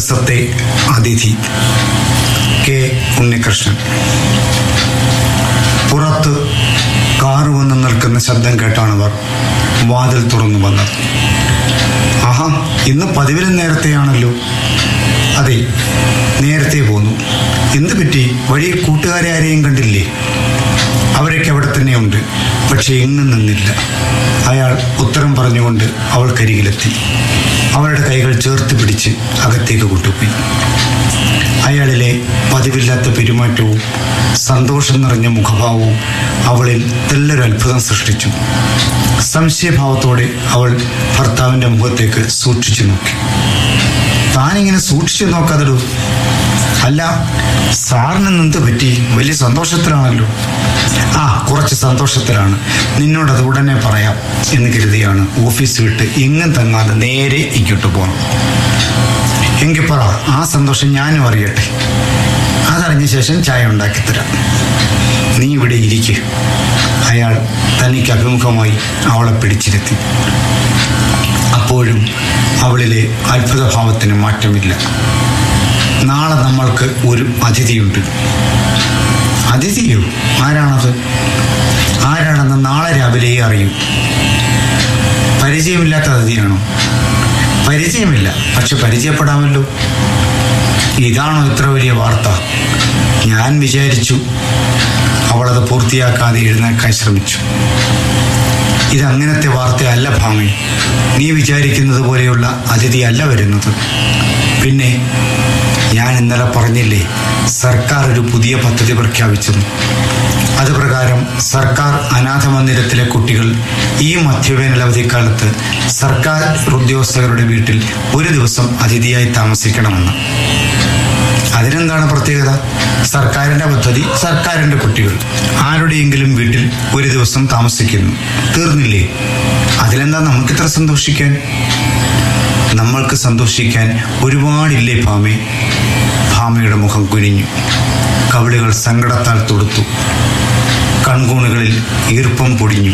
ദിവസത്തെ അതിഥി കെ ഉണ്ണികൃഷ്ണൻ പുറത്ത് കാറ് വന്ന് നിൽക്കുന്ന ശബ്ദം കേട്ടാണ് അവർ വാതിൽ തുറന്നു വന്നത് ആഹാ ഇന്ന് പതിവിലും നേരത്തെയാണല്ലോ അതെ നേരത്തെ പോന്നു എന്ത് പറ്റി വഴിയിൽ കൂട്ടുകാരെ ആരെയും കണ്ടില്ലേ അവരൊക്കെ അവിടെ തന്നെയുണ്ട് പക്ഷെ എങ്ങും നിന്നില്ല അയാൾ ഉത്തരം പറഞ്ഞുകൊണ്ട് അവൾക്കരികിലെത്തി അവളുടെ കൈകൾ ചേർത്ത് പിടിച്ച് അകത്തേക്ക് കൊണ്ടുപോയി അയാളിലെ പതിവില്ലാത്ത പെരുമാറ്റവും സന്തോഷം നിറഞ്ഞ മുഖഭാവവും അവളിൽ തെല്ലൊരു അത്ഭുതം സൃഷ്ടിച്ചു സംശയഭാവത്തോടെ അവൾ ഭർത്താവിന്റെ മുഖത്തേക്ക് സൂക്ഷിച്ചു നോക്കി താനിങ്ങനെ സൂക്ഷിച്ചു നോക്കാതെടൂ അല്ല സാറിന് എന്ത് പറ്റി വലിയ സന്തോഷത്തിലാണല്ലോ ആ കുറച്ച് സന്തോഷത്തിലാണ് നിന്നോട് അത് ഉടനെ പറയാം എന്ന് കരുതിയാണ് ഓഫീസ് വിട്ട് എങ്ങും തങ്ങാതെ നേരെ ഇങ്ങോട്ട് പോകണം എങ്കിൽ പറ ആ സന്തോഷം ഞാനും അറിയട്ടെ അതറിഞ്ഞ ശേഷം ചായ ഉണ്ടാക്കി തരാം നീ ഇവിടെ ഇരിക്ക് അയാൾ തനിക്ക് അഭിമുഖമായി അവളെ പിടിച്ചിരുത്തി അപ്പോഴും അവളിലെ അത്ഭുതഭാവത്തിന് മാറ്റമില്ല നാളെ നമ്മൾക്ക് ഒരു അതിഥിയുണ്ട് അതിഥിയോ ആരാണത് ആരാണെന്ന് നാളെ രാവിലെ അറിയൂ പരിചയമില്ലാത്ത അതിഥിയാണോ പരിചയമില്ല പക്ഷെ പരിചയപ്പെടാമല്ലോ ഇതാണോ ഇത്ര വലിയ വാർത്ത ഞാൻ വിചാരിച്ചു അവളത് പൂർത്തിയാക്കാതെ എഴുന്നേക്കാൻ ശ്രമിച്ചു ഇതങ്ങനത്തെ വാർത്തയല്ല ഭാമി നീ വിചാരിക്കുന്നത് പോലെയുള്ള അതിഥി അല്ല വരുന്നത് പിന്നെ ഞാൻ ഇന്നലെ പറഞ്ഞില്ലേ സർക്കാർ ഒരു പുതിയ പദ്ധതി പ്രഖ്യാപിച്ചെന്ന് അത് പ്രകാരം സർക്കാർ അനാഥ മന്ദിരത്തിലെ കുട്ടികൾ ഈ മധ്യവേനൽ അവധിക്കാലത്ത് സർക്കാർ ഉദ്യോഗസ്ഥരുടെ വീട്ടിൽ ഒരു ദിവസം അതിഥിയായി താമസിക്കണമെന്ന് അതിനെന്താണ് പ്രത്യേകത സർക്കാരിന്റെ പദ്ധതി സർക്കാരിന്റെ കുട്ടികൾ ആരുടെയെങ്കിലും വീട്ടിൽ ഒരു ദിവസം താമസിക്കുന്നു തീർന്നില്ലേ അതിലെന്താ നമുക്കിത്ര സന്തോഷിക്കാൻ നമ്മൾക്ക് സന്തോഷിക്കാൻ ഒരുപാടില്ലേ ഭാമി ഭാമയുടെ മുഖം കുനിഞ്ഞു കവിളുകൾ സങ്കടത്താൽ തൊടുത്തു കൺകൂണുകളിൽ ഈർപ്പം പൊടിഞ്ഞു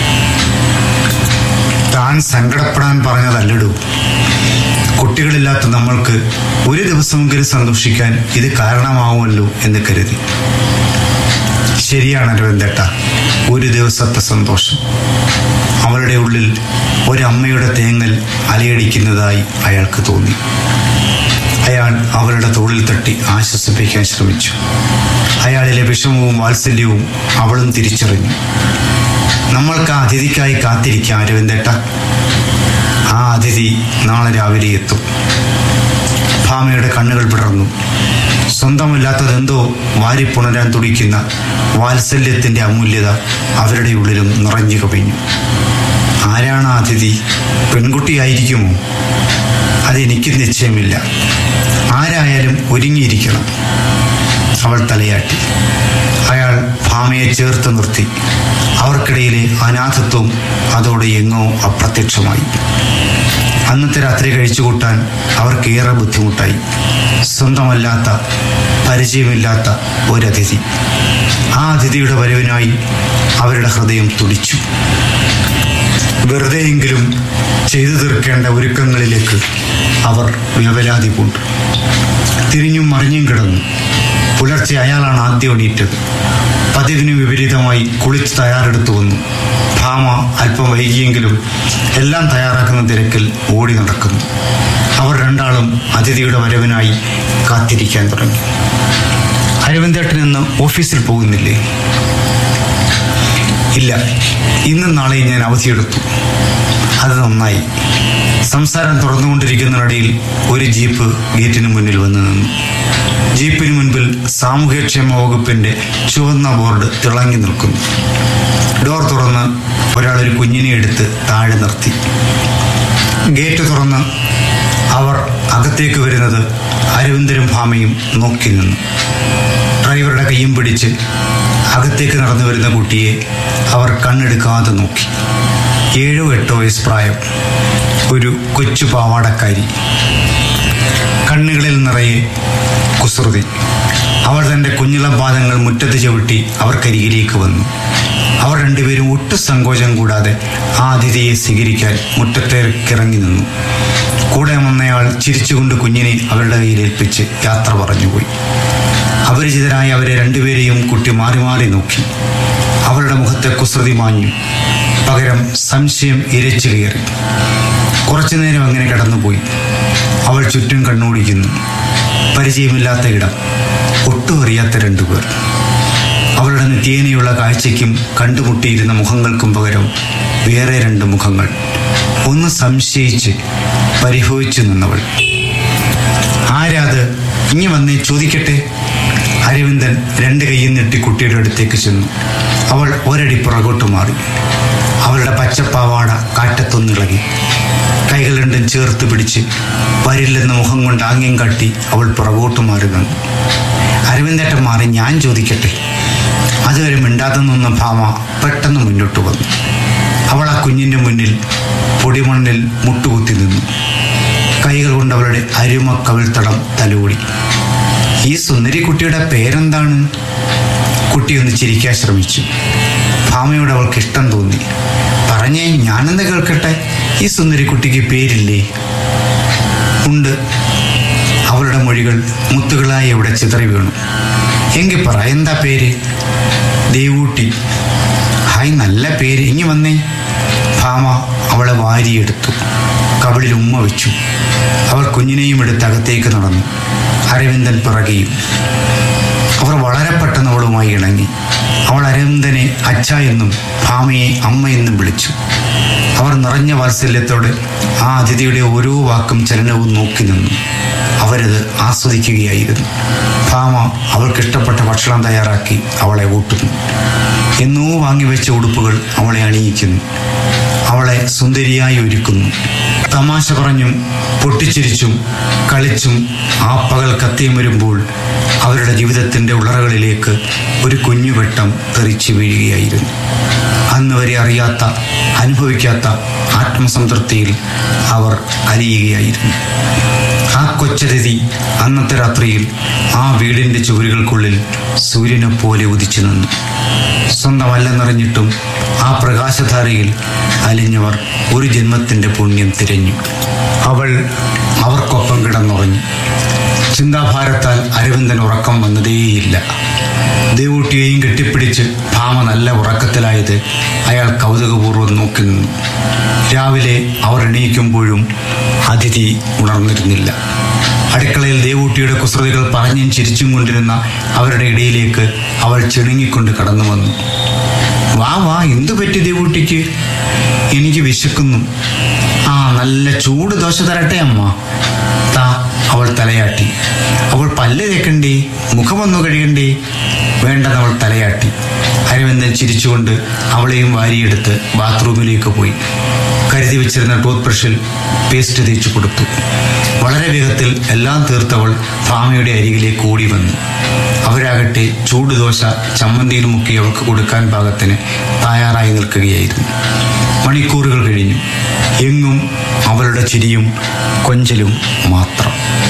താൻ സങ്കടപ്പെടാൻ പറഞ്ഞതല്ലടൂ കുട്ടികളില്ലാത്ത നമ്മൾക്ക് ഒരു ദിവസമെങ്കിലും സന്തോഷിക്കാൻ ഇത് കാരണമാവുമല്ലോ എന്ന് കരുതി ശരിയാണ് അരവിന്ദേട്ട ഒരു ദിവസത്തെ സന്തോഷം അവളുടെ ഉള്ളിൽ ഒരമ്മയുടെ തേങ്ങൽ അലയടിക്കുന്നതായി അയാൾക്ക് തോന്നി അയാൾ അവളുടെ തോളിൽ തട്ടി ആശ്വസിപ്പിക്കാൻ ശ്രമിച്ചു അയാളിലെ വിഷമവും വാത്സല്യവും അവളും തിരിച്ചറിഞ്ഞു നമ്മൾക്ക് ആ അതിഥിക്കായി കാത്തിരിക്കാം അരവിന്ദേട്ട ആ അതിഥി നാളെ രാവിലെ എത്തും ഭാമയുടെ കണ്ണുകൾ പിടർന്നു സ്വന്തമില്ലാത്തതെന്തോ വാരിപ്പുണരാൻ തുടിക്കുന്ന വാത്സല്യത്തിന്റെ അമൂല്യത അവരുടെ ഉള്ളിലും നിറഞ്ഞു കവിഞ്ഞു ആരാണ് ആ അതിഥി പെൺകുട്ടിയായിരിക്കുമോ അതെനിക്ക് നിശ്ചയമില്ല ആരായാലും ഒരുങ്ങിയിരിക്കണം അവൾ തലയാട്ടി അയാൾ ഭാമയെ ചേർത്ത് നിർത്തി അവർക്കിടയിലെ അനാഥത്വം അതോടെ എങ്ങോ അപ്രത്യക്ഷമായി അന്നത്തെ രാത്രി കഴിച്ചു കൂട്ടാൻ അവർക്ക് ഏറെ ബുദ്ധിമുട്ടായി സ്വന്തമല്ലാത്ത പരിചയമില്ലാത്ത ഒരതിഥി ആ അതിഥിയുടെ വരവിനായി അവരുടെ ഹൃദയം തുടിച്ചു വെറുതെയെങ്കിലും ചെയ്തു തീർക്കേണ്ട ഒരുക്കങ്ങളിലേക്ക് അവർ വ്യവലാതി പൂണ്ടു തിരിഞ്ഞും മറിഞ്ഞും കിടന്നു പുലർച്ചെ അയാളാണ് ആദ്യം എണീറ്റത് പതിവിന് വിപരീതമായി കുളിച്ച് തയ്യാറെടുത്തു വന്നു ഭാമ അല്പം വൈകിയെങ്കിലും എല്ലാം തയ്യാറാക്കുന്ന തിരക്കിൽ ഓടി നടക്കുന്നു അവർ രണ്ടാളും അതിഥിയുടെ വരവിനായി കാത്തിരിക്കാൻ തുടങ്ങി അരവിന്ദേട്ടൻ ഇന്ന് ഓഫീസിൽ പോകുന്നില്ലേ ഇല്ല ഇന്നും നാളെയും ഞാൻ അവധിയെടുത്തു അത് നന്നായി സംസാരം തുറന്നുകൊണ്ടിരിക്കുന്നതിനിടയിൽ ഒരു ജീപ്പ് ഗേറ്റിന് മുന്നിൽ വന്നു നിന്നു ജീപ്പിന് മുൻപിൽ സാമൂഹ്യക്ഷേമ വകുപ്പിന്റെ ചുവന്ന ബോർഡ് തിളങ്ങി നിൽക്കുന്നു ഡോർ തുറന്ന് ഒരാൾ ഒരു കുഞ്ഞിനെ എടുത്ത് താഴെ നിർത്തി ഗേറ്റ് തുറന്ന് അവർ അകത്തേക്ക് വരുന്നത് അരവിന്ദരും ഭാമയും നോക്കി നിന്നു ഡ്രൈവറുടെ കൈയും പിടിച്ച് അകത്തേക്ക് നടന്നു വരുന്ന കുട്ടിയെ അവർ കണ്ണെടുക്കാതെ നോക്കി ഏഴോ എട്ടോ വയസ്സ് പ്രായം ഒരു കൊച്ചു പാവാടക്കാരി കണ്ണുകളിൽ നിറയെ കുസൃതി അവൾ തന്റെ കുഞ്ഞിളം പാദങ്ങൾ മുറ്റത്ത് ചവിട്ടി അവർക്കരികിലേക്ക് വന്നു അവർ രണ്ടുപേരും ഒട്ടും സങ്കോചം കൂടാതെ ആ അതിഥിയെ സ്വീകരിക്കാൻ മുറ്റത്തേക്കിറങ്ങി നിന്നു കൂടെ വന്നയാൾ ചിരിച്ചുകൊണ്ട് കുഞ്ഞിനെ അവരുടെ കയ്യിലേൽപ്പിച്ച് യാത്ര പറഞ്ഞുപോയി അപരിചിതരായ അവരെ രണ്ടുപേരെയും കുട്ടി മാറി മാറി നോക്കി അവളുടെ മുഖത്തെ കുസൃതി മാഞ്ഞു പകരം സംശയം ഇരച്ചു കയറി കുറച്ചു നേരം അങ്ങനെ കടന്നുപോയി അവൾ ചുറ്റും കണ്ണോടിക്കുന്നു പരിചയമില്ലാത്ത ഇടം ഒട്ടും അറിയാത്ത രണ്ടുപേർ അവളുടെ നിത്യേനയുള്ള കാഴ്ചയ്ക്കും കണ്ടുമുട്ടിയിരുന്ന മുഖങ്ങൾക്കും പകരം വേറെ രണ്ട് മുഖങ്ങൾ ഒന്ന് സംശയിച്ച് പരിഭവിച്ചു നിന്നവൾ ആരാത് ഇനി വന്നേ ചോദിക്കട്ടെ അരവിന്ദൻ രണ്ട് കൈയും നീട്ടി കുട്ടിയുടെ അടുത്തേക്ക് ചെന്നു അവൾ ഒരടി പുറകോട്ട് മാറി അവളുടെ പച്ചപ്പാവാട കാറ്റത്തൊന്നിളകി കൈകൾ രണ്ടും ചേർത്ത് പിടിച്ച് വരില്ലെന്ന മുഖം കൊണ്ട് ആംഗ്യം കാട്ടി അവൾ പുറകോട്ട് മാറി നിന്നു അരവിന്ദേട്ടൻ മാറി ഞാൻ ചോദിക്കട്ടെ അതുവരെ മിണ്ടാതെ നിന്ന ഭാമ പെട്ടെന്ന് മുന്നോട്ട് വന്നു അവൾ ആ കുഞ്ഞിൻ്റെ മുന്നിൽ പൊടിമണ്ണിൽ മുട്ടുകുത്തി നിന്നു കൈകൾ കൊണ്ട് അവളുടെ അരുമ കവിൾത്തടം തലോടി ഈ സുന്ദരി കുട്ടിയുടെ പേരെന്താണ് കുട്ടി ഒന്ന് ചിരിക്കാൻ ശ്രമിച്ചു ഭാമയോട് അവൾക്ക് ഇഷ്ടം തോന്നി പറഞ്ഞേ ഞാനെന്ന് കേൾക്കട്ടെ ഈ സുന്ദരി കുട്ടിക്ക് പേരില്ലേ ഉണ്ട് അവളുടെ മൊഴികൾ മുത്തുകളായി അവിടെ ചിതറി വീണു എങ്കിൽ പറ എന്താ പേര് ദേവൂട്ടി ഹായ് നല്ല പേര് ഇനി വന്നേ ഭാമ അവളെ വാരിയെടുത്തു കവിളിൽ ഉമ്മ വെച്ചു അവൾ കുഞ്ഞിനെയും എടുത്ത് അകത്തേക്ക് നടന്നു അരവിന്ദൻ പിറകെയും അവർ വളരെ പെട്ടെന്ന് അവളുമായി ഇണങ്ങി അവൾ അരവിന്ദനെ അച്ഛ എന്നും ഭാമയെ അമ്മ എന്നും വിളിച്ചു അവർ നിറഞ്ഞ വാത്സല്യത്തോടെ ആ അതിഥിയുടെ ഓരോ വാക്കും ചലനവും നോക്കി നിന്നു അവരത് ആസ്വദിക്കുകയായിരുന്നു ഭാമ അവൾക്കിഷ്ടപ്പെട്ട ഭക്ഷണം തയ്യാറാക്കി അവളെ ഊട്ടുന്നു എന്നോ വാങ്ങിവെച്ച ഉടുപ്പുകൾ അവളെ അണിയിക്കുന്നു അവളെ സുന്ദരിയായി ഒരുക്കുന്നു തമാശ പറഞ്ഞും പൊട്ടിച്ചിരിച്ചും കളിച്ചും ആ പകൽ കത്തിയും വരുമ്പോൾ അവരുടെ ജീവിതത്തിൻ്റെ ഉളറകളിലേക്ക് ഒരു കുഞ്ഞു വെട്ടം തെറിച്ചു വീഴുകയായിരുന്നു അന്ന് വരെ അറിയാത്ത അനുഭവിക്കാത്ത ആത്മസംതൃപ്തിയിൽ അവർ അലിയുകയായിരുന്നു ആ കൊച്ചരതി അന്നത്തെ രാത്രിയിൽ ആ വീടിൻ്റെ ചുവരുകൾക്കുള്ളിൽ സൂര്യനെ പോലെ ഉദിച്ചു നിന്നു സ്വന്തമല്ലെന്നറിഞ്ഞിട്ടും ആ പ്രകാശധാരയിൽ അലിഞ്ഞവർ ഒരു ജന്മത്തിൻ്റെ പുണ്യം തിരഞ്ഞു അവൾ അവർക്കൊപ്പം കിടന്നുറങ്ങി ചിന്താഭാരത്താൽ അരവിന്ദൻ ഉറക്കം വന്നതേയില്ല ദേവൂട്ടിയെയും കെട്ടിപ്പിടിച്ച് ഭാമ നല്ല ഉറക്കത്തിലായത് അയാൾ കൗതുകപൂർവ്വം നോക്കി നിന്നു രാവിലെ അവർ എണീക്കുമ്പോഴും അതിഥി ഉണർന്നിരുന്നില്ല അടുക്കളയിൽ ദേവൂട്ടിയുടെ കുസൃതികൾ പറഞ്ഞും ചിരിച്ചും കൊണ്ടിരുന്ന അവരുടെ ഇടയിലേക്ക് അവൾ ചിണുങ്ങിക്കൊണ്ട് കടന്നു വന്നു വാ വാ എന്തു പറ്റി ദേവൂട്ടിക്ക് എനിക്ക് വിശക്കുന്നു ആ നല്ല ചൂട് ദോശ തരട്ടെ അമ്മ താ അവൾ തലയാട്ടി അവൾ പല്ല് തേക്കണ്ടേ മുഖമൊന്നു കഴുകണ്ടേ വേണ്ടെന്ന് അവൾ തലയാട്ടി അരവിന്ദൻ ചിരിച്ചുകൊണ്ട് അവളെയും വാരിയെടുത്ത് ബാത്റൂമിലേക്ക് പോയി കരുതി വെച്ചിരുന്ന ടൂത്ത് ബ്രഷിൽ പേസ്റ്റ് തേച്ചു കൊടുത്തു വളരെ വേഗത്തിൽ എല്ലാം തീർത്തവൾ ഭാമയുടെ അരികിലേക്ക് ഓടി വന്നു അവരാകട്ടെ ചൂടുദോശ ചമ്മന്തിയിൽ മുക്കി അവൾക്ക് കൊടുക്കാൻ പാകത്തിന് തയ്യാറായി നിൽക്കുകയായിരുന്നു മണിക്കൂറുകൾ കഴിഞ്ഞു എങ്ങും അവളുടെ ചിരിയും കൊഞ്ചലും മാത്രം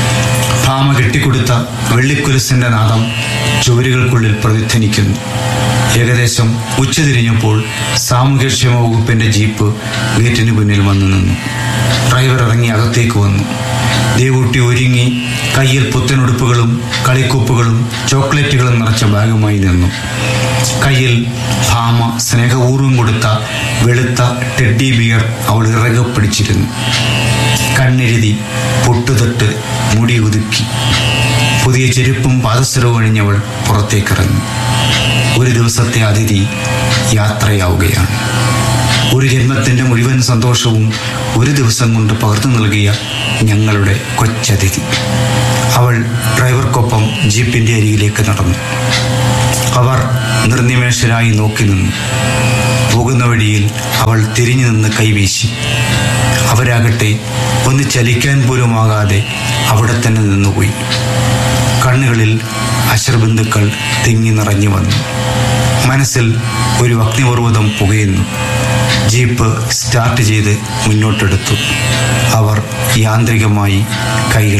ഭാമ കെട്ടിക്കൊടുത്ത വെള്ളിക്കുലസിന്റെ നാദം ചുവരുകൾക്കുള്ളിൽ പ്രതിധ്വനിക്കുന്നു ഏകദേശം ഉച്ചതിരിഞ്ഞപ്പോൾ സാമൂഹ്യക്ഷേമ വകുപ്പിന്റെ ജീപ്പ് ഗേറ്റിന് മുന്നിൽ വന്നു നിന്നു ഡ്രൈവർ ഇറങ്ങി അകത്തേക്ക് വന്നു ദേവൂട്ടി ഒരുങ്ങി കയ്യിൽ പുത്തനുടുപ്പുകളും കളിക്കുപ്പുകളും ചോക്ലേറ്റുകളും നിറച്ച ബാഗുമായി നിന്നു കയ്യിൽ ഭാമ സ്നേഹപൂർവ്വം കൊടുത്ത വെളുത്ത ടെഡ്ഡി ബിയർ അവൾ ഇറകെ പിടിച്ചിരുന്നു കണ്ണെഴുതി പൊട്ടുതൊട്ട് മുടി ഒതുക്കി പുതിയ ചെരുപ്പും പാദസരവും അണിഞ്ഞവൾ പുറത്തേക്കിറങ്ങി ഒരു ദിവസത്തെ അതിഥി യാത്രയാവുകയാണ് ഒരു ജന്മത്തിൻ്റെ മുഴുവൻ സന്തോഷവും ഒരു ദിവസം കൊണ്ട് പകർന്നു നൽകിയ ഞങ്ങളുടെ കൊച്ചതിഥി അവൾ ഡ്രൈവർക്കൊപ്പം ജീപ്പിൻ്റെ അരികിലേക്ക് നടന്നു അവർ നിർനിമേഷരായി നോക്കി നിന്നു പോകുന്ന വഴിയിൽ അവൾ തിരിഞ്ഞു നിന്ന് കൈവീശി അവരാകട്ടെ ഒന്ന് ചലിക്കാൻ പോലുമാകാതെ അവിടെ തന്നെ നിന്നുപോയി കണ്ണുകളിൽ അശ്രബിന്ദുക്കൾ തിങ്ങി നിറഞ്ഞു വന്നു മനസ്സിൽ ഒരു അഗ്നിപർവ്വതം പുകയുന്നു ജീപ്പ് സ്റ്റാർട്ട് ചെയ്ത് മുന്നോട്ടെടുത്തു അവർ യാന്ത്രികമായി കൈകൾ